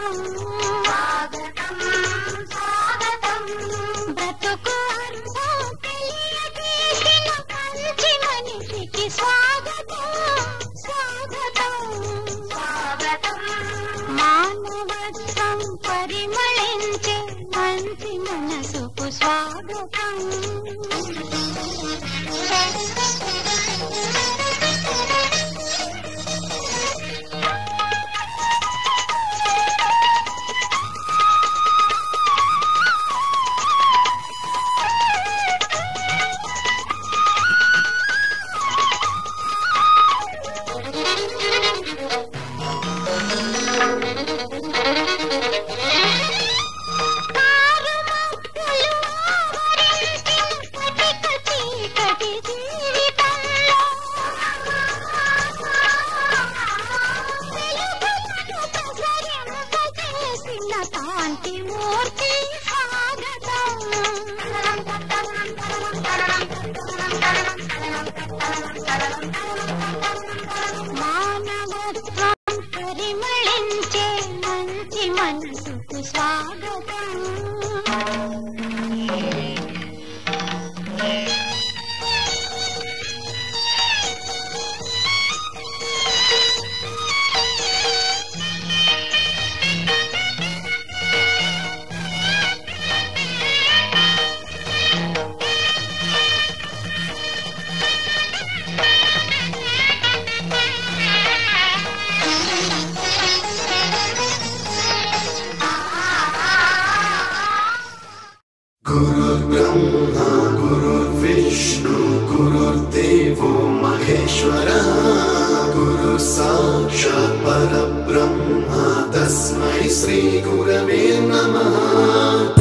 స్వాగతం స్వాగతం బ్రతుకు అర్థం తెలియజేసిన మంచి మనిషికి స్వాగతం స్వాగతం స్వాగతం మానవత్వం పరిమళించే మంచి మనసుకు స్వాగతం కాంతి మూర్తి మానవత్వం పరిమళించే మంచి మనసుకు స్వాగతం गुरुर्ब्रह्मा गुरुर्विष्णु गुरुर्देवो महेश्वरः गुरुः साक्षात् परब्रह्मा तस्मै श्रीगुरवे नमः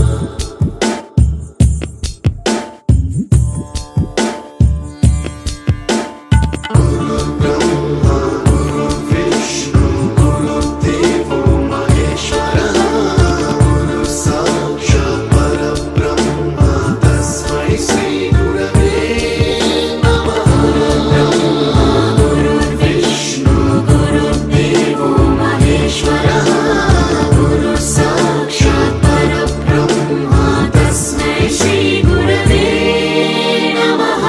गुरुर्ब्रह्मा गुरुर्विष्णु गुरुर्देवो महेश्वरः गुरुः साक्षात् परब्रह्मा तस्मै श्रीगुरवे नमः गुरुर्विष्णु गुरुर्देवो महेश्वरः गुरुः साक्षात् परब्रह्मा तस्मै श्रीगुरवे नमः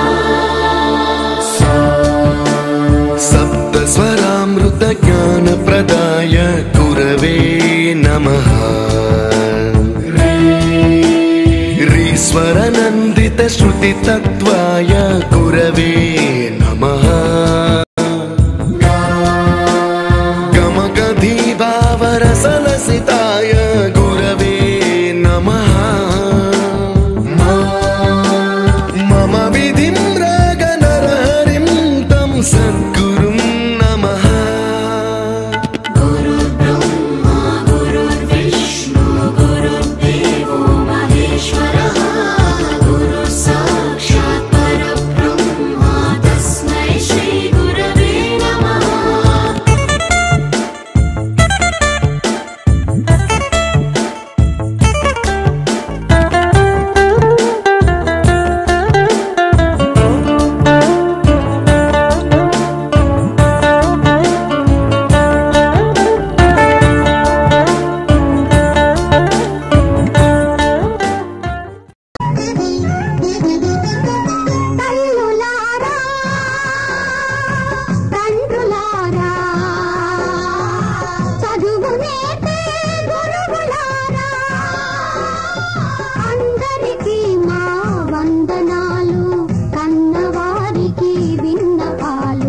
सप्तस्वरामृतज्ञानप्रदाय गुरवे नमः रीश्वरनन्दितश्रुतितत्त्वाय गुरवे नमः गमगधीभावरसलसिताय गुरवे नमः मम विधिं रागनरहरिं तं सद्गुरुं नमः गुरुर्ब्रह्मा गुरुर्विष्णु गुरुर्देवो महेश्वरः गुरुः साक्षात् परब्रह्मा तस्मै श्रीगुरवे नमः తల్లులారా తండ్రులారా చదువు నేర్పే గురువులారా అందరికీ మా వందనాలు కన్నవారికి విన్నపాలు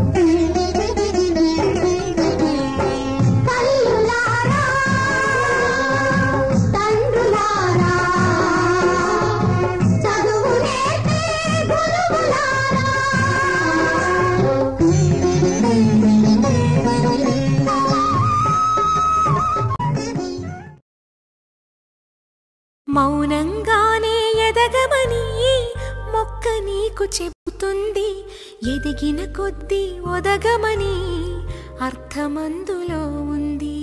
తల్లులారా తండ్రులారా చదువు నేర్పే గురువులారా మౌనంగానే ఎదగమని మొక్క నీకు చెబుతుంది ఎదిగిన కొద్దీ ఒదగమని అర్థమందులో ఉంది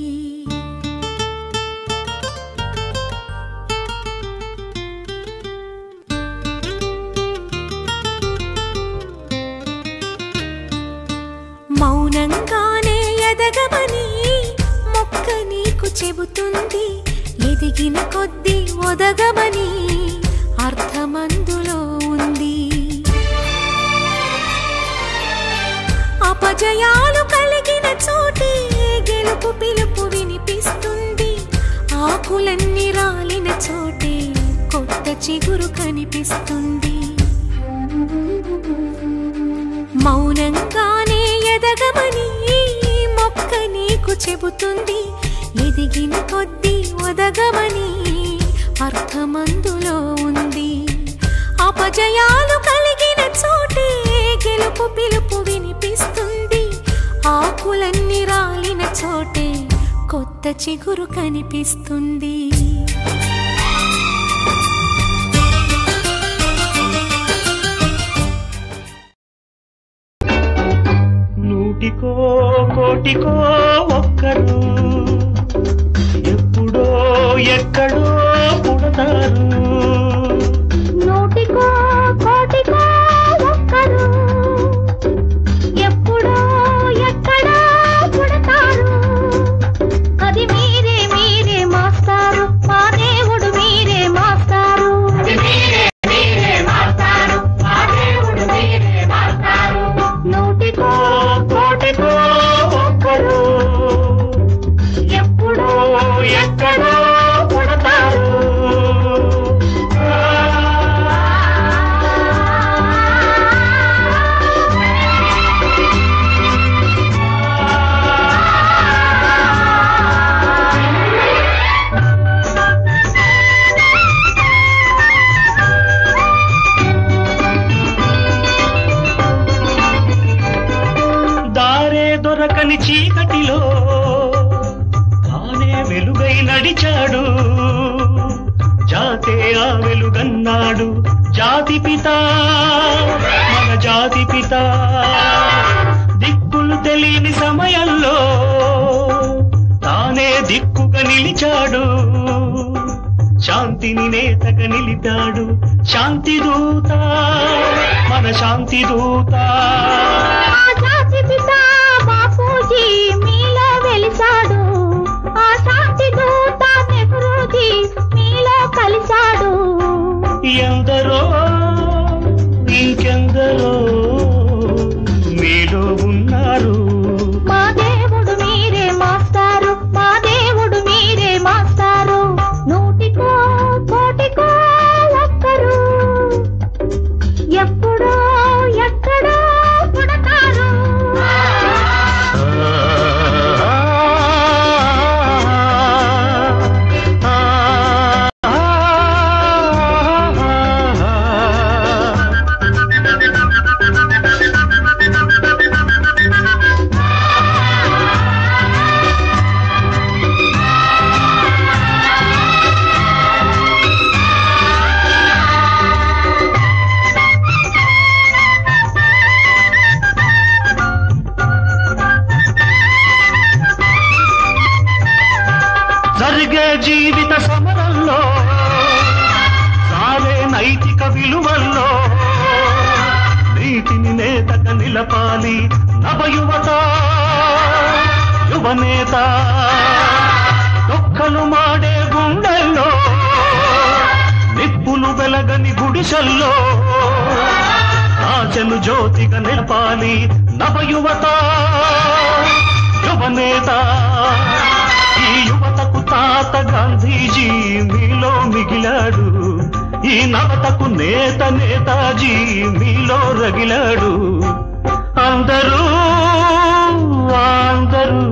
మౌనంగానే ఎదగమని మొక్క నీకు చెబుతుంది ఎదిగిన కొద్దీ ఒదగమని అర్థమందులో ఉంది అపజయాలు కలిగిన చోటే గెలుపు పిలుపు వినిపిస్తుంది ఆకులన్నీ రాలిన చోటే కొత్త చిగురు కనిపిస్తుంది మౌనంగానే ఎదగమని ఈ మొక్క నీకు చెబుతుంది ఎదిగిన కొద్దీ ఒదగమని అర్థమందులో ఉంది అపజయాలు కలిగిన చోటే గెలుపు పిలుపు వినిపిస్తుంది ఆకులన్నీ రాలిన చోటే కొత్త చిగురు కనిపిస్తుంది నూటికో కోటికో ఒక్కరు ఎప్పుడో ఎక్కడో పుడతారు నూటికో కోటికో ఒక్కరు ఎప్పుడో ఎక్కడో పుడతారు అది మీరే మీరే మాస్టారు మా దేవుడు మీరే మాస్టారు నూటికో కోటికో ఒక్కరు ఎప్పుడో ఎక్కడో పుడతారు దారే దొరకని చీకటిలో తానే వెలుగై నడిచాడు జాతే ఆ వెలుగన్నాడు జాతి పిత మన జాతి పిత దిక్కులు తెలియని సమయంలో తానే దిక్కుగా నిలిచాడు శాంతిని నేతగా నిలిపాడు శాంతి దూత మన శాంతి దూత ఆ జాతి పిత బాపూజీ మీలో వెలిసాడు ఆ శాంతి దూత నెహ్రూజీ మీలో కలిశాడు ఎందరో ఇంకెందరో మీలో ఉన్నారు మా దేవుడు మీరే మాస్టారు మా దేవుడు మీరే మాస్టారు నూటికో కోటికో ఒక్కరు ఎప్పుడో ఎక్కడో పుడతారు జరిగే జీవిత సమరంలో సాగే నైతిక విలువల్లో నీతిని నేతగా నిలపాలి నవయువత యువనేత దుఃఖలు మాడే గుండెల్లో నిప్పులు వెలగని గుడిసెల్లో ఆశలు జ్యోతిగా నిలపాలి నవయువత యువనేత ఈ యువతకు తాత గాంధీజీ మీలో మిగిలాడు ఈ నవతకు నేత నేతాజీ మీలో రగిలాడు అందరూ అందరూ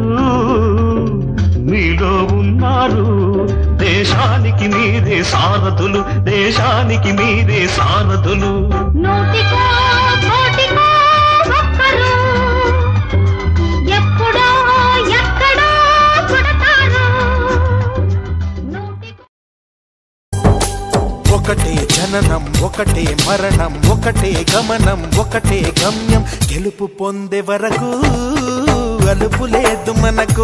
మీలో ఉన్నారు దేశానికి మీరే సారథులు దేశానికి మీరే సారథులు నూటికో కోటికో ఒక్కరు ఎప్పుడో ఎక్కడో పుడతారు నూటికో ఒకటే జననం ఒకటే మరణం ఒకటే గమనం ఒకటే గమ్యం గెలుపు పొందే వరకు అలుపు లేదు మనకు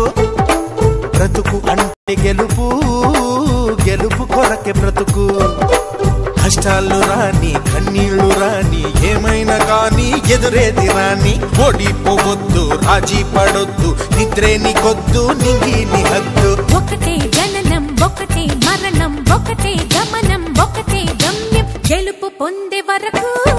బ్రతుకు అంటే గెలుపు గెలుపు కొరకే బ్రతుకు కష్టాలు రాని కన్నీళ్లు రాని ఏమైనా కానీ ఎదురేది రాని ఓడిపోవద్దు రాజీ పడొద్దు నిద్రే నీకొద్దు నింగి నీ హద్దు ఒకటే జననం ఒకటే మరణం ఒకటే గమనం ఒకటే గమ్యం గెలుపు పొందే వరకు